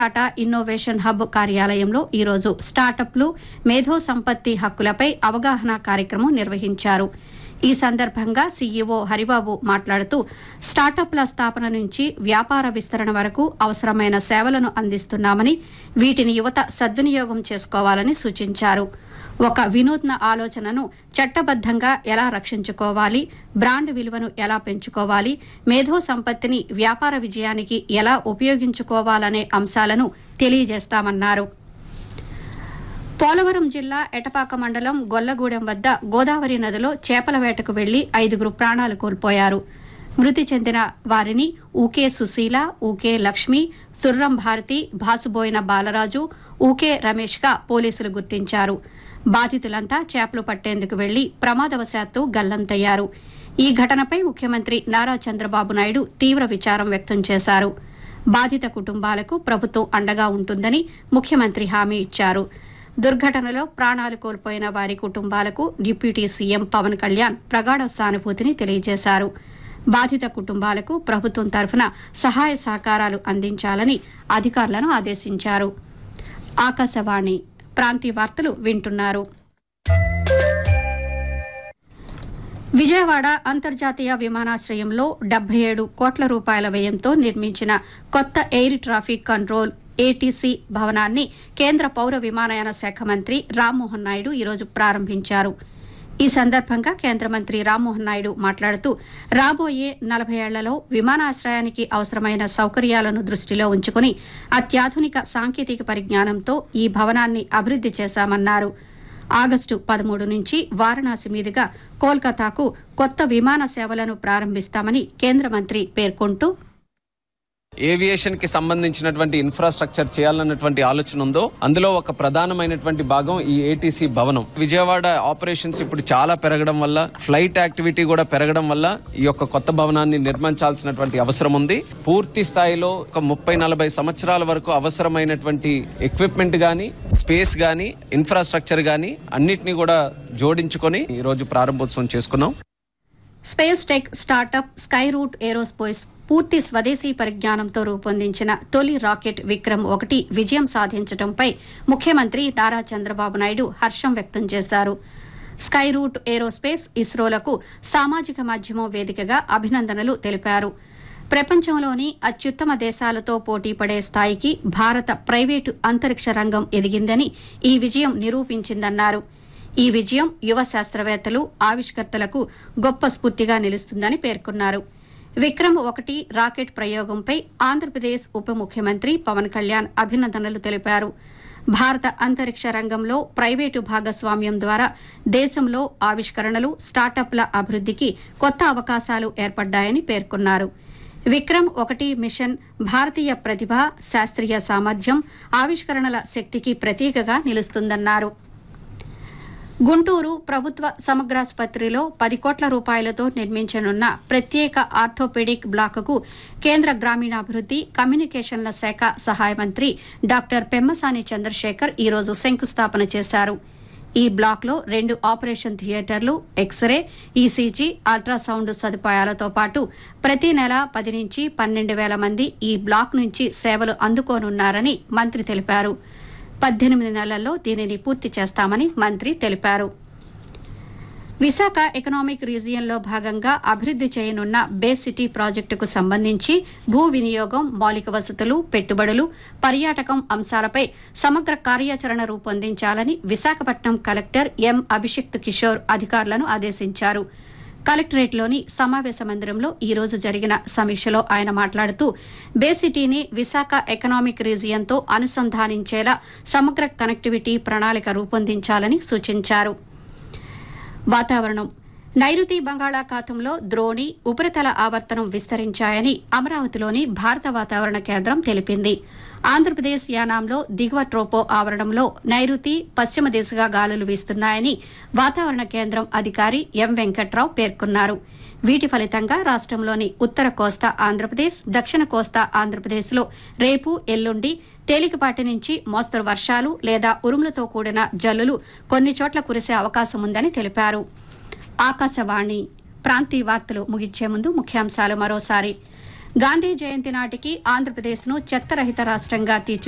Tata innovation hub కార్యాలయంలో ఈరోజు స్టార్టప్లు మేధో సంపత్తి హక్కులపై అవగాహన కార్యక్రమం నిర్వహించారు ఈ సందర్భంగా సీఈఓ హరిబాబు మాట్లాడుతూ స్టార్టప్ల స్థాపన నుంచి వ్యాపార విస్తరణ వరకు అవసరమైన సేవలను అందిస్తున్నామని వీటిని యువత సద్వినియోగం చేసుకోవాలని సూచించారు ఒక వినూత్న ఆలోచనను చట్టబద్దంగా ఎలా రక్షించుకోవాలి బ్రాండ్ విలువను ఎలా పెంచుకోవాలి మేధో సంపత్తిని వ్యాపార విజయానికి ఎలా ఉపయోగించుకోవాలనే అంశాలను తెలియజేస్తామన్నారు పోలవరం జిల్లా ఎటపాక మండలం గొల్లగూడెం వద్ద గోదావరి నదిలో చేపల వేటకు వెళ్లి ఐదుగురు ప్రాణాలు కోల్పోయారు మృతి చెందిన వారిని ఊకే సుశీల ఊకే లక్ష్మి తుర్రం భారతి భాసుబోయిన బాలరాజు ఊకే రమేష్గా పోలీసులు గుర్తించారు బాధితులంతా చేపలు పట్టేందుకు వెళ్లి ప్రమాదవశాత్తు గల్లంతయ్యారు ఈ ఘటనపై ముఖ్యమంత్రి నారా చంద్రబాబు నాయుడు తీవ్ర విచారం వ్యక్తం చేశారు బాధిత కుటుంబాలకు ప్రభుత్వం అండగా ఉంటుందని ముఖ్యమంత్రి హామీ ఇచ్చారు దుర్ఘటనలో ప్రాణాలు కోల్పోయిన వారి కుటుంబాలకు డిప్యూటీ సీఎం పవన్ కళ్యాణ్ ప్రగాఢ సానుభూతిని తెలియజేశారు బాధిత కుటుంబాలకు ప్రభుత్వం తరఫున సహాయ సహకారాలు అందించాలని అధికారులను ఆదేశించారు ఆకాశవాణి ప్రాంతీయ వార్తలు వింటున్నారు విజయవాడ అంతర్జాతీయ విమానాశ్రయంలో డెబ్బై ఏడు కోట్ల రూపాయల వ్యయంతో నిర్మించిన కొత్త ఎయిర్ ట్రాఫిక్ కంట్రోల్ ఏటీసీ భవనాన్ని కేంద్ర పౌర విమానయాన శాఖ మంత్రి రామ్మోహన్ నాయుడు ఈరోజు ప్రారంభించారు ఈ సందర్భంగా కేంద్ర మంత్రి రామ్మోహన్ నాయుడు మాట్లాడుతూ రాబోయే నలభై ఏళ్లలో విమానాశ్రయానికి అవసరమైన సౌకర్యాలను దృష్టిలో ఉంచుకుని అత్యాధునిక సాంకేతిక పరిజ్ఞానంతో ఈ భవనాన్ని అభివృద్ది చేశామన్నారు ఆగస్టు పదమూడు నుంచి వారణాసి మీదుగా కోల్కతాకు కొత్త విమాన సేవలను ప్రారంభిస్తామని కేంద్ర మంత్రి పేర్కొంటూ ఏవియేషన్ కి సంబంధించినటువంటి ఇన్ఫ్రాస్ట్రక్చర్ చేయాలన్నటువంటి ఆలోచన ఉందో అందులో ఒక ప్రధానమైనటువంటి భాగం ఈ ఏటీసీ భవనం విజయవాడ ఆపరేషన్స్ ఇప్పుడు చాలా పెరగడం వల్ల ఫ్లైట్ యాక్టివిటీ కూడా పెరగడం వల్ల ఈ యొక్క కొత్త భవనాన్ని నిర్మించాల్సినటువంటి అవసరం ఉంది పూర్తి స్థాయిలో ఒక ముప్పై నలభై సంవత్సరాల వరకు అవసరమైనటువంటి ఎక్విప్మెంట్ గాని స్పేస్ గాని ఇన్ఫ్రాస్ట్రక్చర్ గాని అన్నిటినీ కూడా జోడించుకొని ఈ రోజు ప్రారంభోత్సవం చేసుకున్నాం space tech startup Skyroot aerospace పూర్తి స్వదేశీ పరిజ్ఞానంతో రూపొందించిన తొలి రాకెట్ విక్రమ్ ఒకటి విజయం సాధించడంపై ముఖ్యమంత్రి నారా చంద్రబాబు నాయుడు హర్షం వ్యక్తం చేశారు స్కై రూట్ ఏరోస్పేస్ ఇస్రోలకు సామాజిక మాధ్యమం వేదికగా అభినందనలు తెలిపారు ప్రపంచంలోని అత్యుత్తమ దేశాలతో పోటీ పడే స్థాయికి భారత ప్రైవేటు అంతరిక్ష రంగం ఎదిగిందని ఈ విజయం నిరూపించిందన్నారు ఈ విజయం యువ శాస్త్రవేత్తలు ఆవిష్కర్తలకు గొప్ప స్ఫూర్తిగా నిలుస్తుందని పేర్కొన్నారు విక్రమ్ ఒకటి రాకెట్ ప్రయోగంపై ఆంధ్రప్రదేశ్ ఉప ముఖ్యమంత్రి పవన్ కళ్యాణ్ అభినందనలు తెలిపారు భారత అంతరిక్ష రంగంలో ప్రైవేటు భాగస్వామ్యం ద్వారా దేశంలో ఆవిష్కరణలు స్టార్టప్ల అభివృద్ధికి కొత్త అవకాశాలు ఏర్పడ్డాయని పేర్కొన్నారు విక్రమ్ ఒకటి మిషన్ భారతీయ ప్రతిభ శాస్త్రీయ సామర్థ్యం ఆవిష్కరణల శక్తికి ప్రతీకగా నిలుస్తుందన్నారు గుంటూరు ప్రభుత్వ సమగ్రాసుపత్రిలో పది కోట్ల రూపాయలతో నిర్మించనున్న ప్రత్యేక ఆర్థోపెడిక్ బ్లాకుకు కేంద్ర గ్రామీణాభివృద్ది కమ్యూనికేషన్ల శాఖ సహాయ మంత్రి డాక్టర్ పెమ్మసాని చంద్రశేఖర్ ఈరోజు శంకుస్థాపన చేశారు ఈ బ్లాక్లో రెండు ఆపరేషన్ థియేటర్లు ఎక్స్రే ఈసీజీ అల్ట్రాసౌండ్ సదుపాయాలతో పాటు ప్రతి నెల పది నుంచి పన్నెండు వేల మంది ఈ బ్లాక్ నుంచి సేవలు అందుకోనున్నారని మంత్రి తెలిపారు పద్దెనిమిది నెలల్లో దీనిని పూర్తి చేస్తామని మంత్రి తెలిపారు విశాఖ ఎకనామిక్ రీజియన్లో భాగంగా అభివృద్ది చేయనున్న బే సిటీ ప్రాజెక్టుకు సంబంధించి భూ వినియోగం మౌలిక వసతులు పెట్టుబడులు పర్యాటకం అంశాలపై సమగ్ర కార్యాచరణ రూపొందించాలని విశాఖపట్నం కలెక్టర్ ఎం అభిషిక్త్ కిషోర్ అధికారులను ఆదేశించారు కలెక్టరేట్లోని సమావేశ మందిరంలో ఈ రోజు జరిగిన సమీక్షలో ఆయన మాట్లాడుతూ బేసిటీని విశాఖ ఎకనామిక్ రీజియన్తో అనుసంధానించేలా సమగ్ర కనెక్టివిటీ ప్రణాళిక రూపొందించాలని సూచించారు వాతావరణం నైరుతి బంగాళాఖాతంలో ద్రోణి ఉపరితల ఆవర్తనం విస్తరించాయని అమరావతిలోని భారత వాతావరణ కేంద్రం తెలిపింది ఆంధ్రప్రదేశ్ యానాంలో దిగువ ట్రోపో ఆవరణంలో నైరుతి పశ్చిమ దిశగా గాలులు వీస్తున్నాయని వాతావరణ కేంద్రం అధికారి ఎం వెంకట్రావు పేర్కొన్నారు వీటి ఫలితంగా రాష్ట్రంలోని ఉత్తర కోస్తా ఆంధ్రప్రదేశ్ దక్షిణ కోస్తా ఆంధ్రప్రదేశ్లో రేపు ఎల్లుండి తేలికపాటి నుంచి మోస్తరు వర్షాలు లేదా ఉరుములతో కూడిన జల్లులు కొన్ని చోట్ల కురిసే అవకాశం ఉందని తెలిపారు ఆకాశవాణి ప్రాంతీయ వార్తలు ముగించే ముందు ముఖ్యాంశాలు మరోసారి గాంధీ జయంతి నాటికి ఆంధ్రప్రదేశ్ను చెత్తరహిత రాష్ట్రంగా తీర్చి